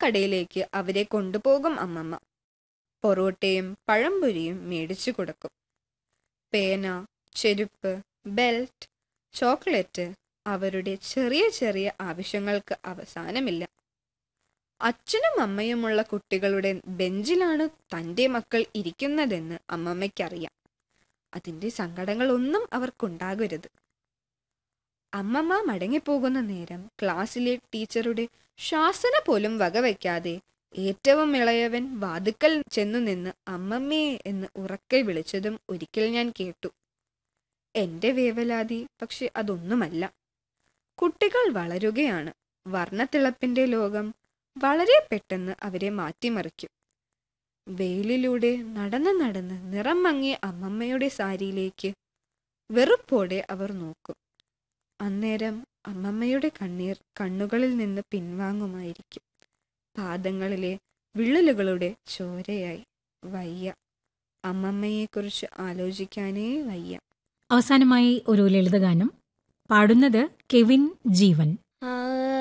കടയിലേക്ക് അവരെ കൊണ്ടുപോകും അമ്മമ്മ പൊറോട്ടയും പഴംപൊരിയും മേടിച്ചു കൊടുക്കും പേന ചെരുപ്പ് ബെൽറ്റ് ചോക്ലേറ്റ് അവരുടെ ചെറിയ ചെറിയ ആവശ്യങ്ങൾക്ക് അവസാനമില്ല അച്ഛനും അമ്മയുമുള്ള കുട്ടികളുടെ ബെഞ്ചിലാണ് തൻ്റെ മക്കൾ ഇരിക്കുന്നതെന്ന് അമ്മമ്മയ്ക്കറിയാം അതിൻ്റെ സങ്കടങ്ങളൊന്നും അവർക്കുണ്ടാകരുത് അമ്മമ്മ മടങ്ങിപ്പോകുന്ന നേരം ക്ലാസ്സിലെ ടീച്ചറുടെ ശാസന പോലും വകവയ്ക്കാതെ ഏറ്റവും ഇളയവൻ വാതുക്കൽ ചെന്നു നിന്ന് അമ്മമ്മേ എന്ന് ഉറക്കെ വിളിച്ചതും ഒരിക്കൽ ഞാൻ കേട്ടു എന്റെ വേവലാതി പക്ഷെ അതൊന്നുമല്ല കുട്ടികൾ വളരുകയാണ് വർണ്ണത്തിളപ്പിന്റെ ലോകം വളരെ പെട്ടെന്ന് അവരെ മാറ്റിമറിക്കും വെയിലിലൂടെ നടന്ന് നടന്ന് നിറം മങ്ങിയ അമ്മമ്മയുടെ സാരിയിലേക്ക് വെറുപ്പോടെ അവർ നോക്കും അന്നേരം അമ്മമ്മയുടെ കണ്ണീർ കണ്ണുകളിൽ നിന്ന് പിൻവാങ്ങുമായിരിക്കും പാദങ്ങളിലെ വിള്ളലുകളുടെ ചോരയായി വയ്യ അമ്മമ്മയെക്കുറിച്ച് ആലോചിക്കാനേ വയ്യ അവസാനമായി ഒരു ലളിതഗാനം പാടുന്നത് കെവിൻ ജീവൻ ആ